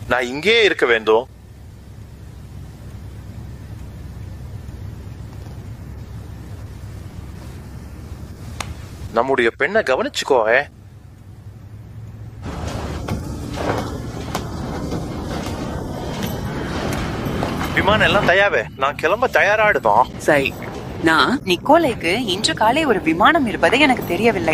நான் இங்கேயே இருக்க வேண்டும் நம்முடைய பெண்ணை கவனிச்சுக்கோ ஏ. விமானம் எல்லாம் தயாவே நான் கிளம்ப தயாராடுதோம் சரி நான் நிக்கோலைக்கு இன்று காலை ஒரு விமானம் இருப்பது எனக்கு தெரியவில்லை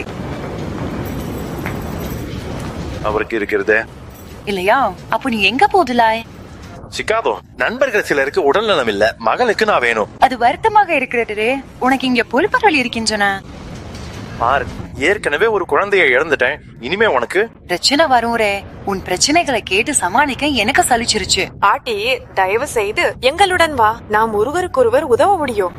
அவருக்கு இருக்கிறதே இல்லையா அப்போ நீ எங்க போதுலாய் சிக்காதோ நண்பர்கள் சிலருக்கு உடல்நலம் இல்ல மகளுக்கு நான் வேணும் அது வருத்தமாக இருக்கிறது உனக்கு இங்க பொறுப்புகள் இருக்கின்றன பாரு ஏற்கனவே ஒரு குழந்தையை இழந்துட்டேன் இனிமே உனக்கு பிரச்சனை வரும் ரே உன் பிரச்சனைகளை கேட்டு சமாளிக்க எனக்கு சலிச்சிருச்சு பாட்டி தயவு செய்து எங்களுடன் வா நாம் ஒருவருக்கொருவர் உதவ முடியும்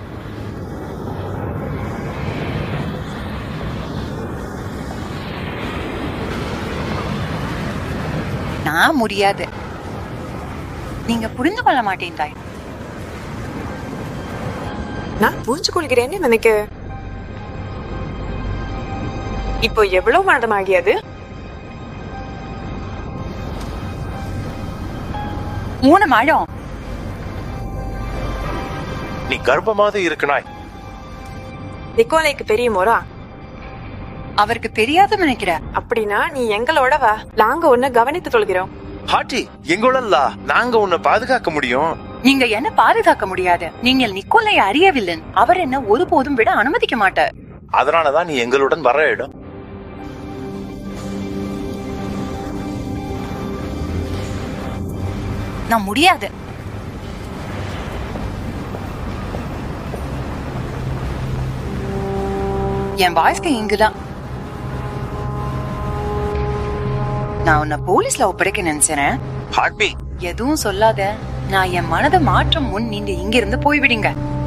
நான் முடியாது நீங்க புரிந்து கொள்ள மாட்டேன் நான் புரிஞ்சு கொள்கிறேன்னு நினைக்க இப்போ எவ்வளவு மாதமாகியது மூணு மாதம் நீ கர்ப்பமாக இருக்கனாய் நிக்கோலைக்கு பெரிய மோரா அவருக்கு தெரியாது நினைக்கிற அப்படின்னா நீ எங்களோட வா நாங்க உன்னை கவனித்துக் கொள்கிறோம் ஹாட்டி எங்களல்ல நாங்க உன்னை பாதுகாக்க முடியும் நீங்க என்ன பாதுகாக்க முடியாது நீங்கள் நிக்கோலை அறியவில்லை அவர் என்ன ஒருபோதும் விட அனுமதிக்க மாட்டார் அதனாலதான் நீ எங்களுடன் வர இடம் நான் முடியாது என் வாழ்க்கை இங்குதான் நான் உன்னை போலீஸ்ல ஒப்படைக்க நினைச்சேன் ஹாட்பி எதுவும் சொல்லாத நான் என் மனதை மாற்றும் முன் நீங்க இங்கிருந்து போய்விடுங்க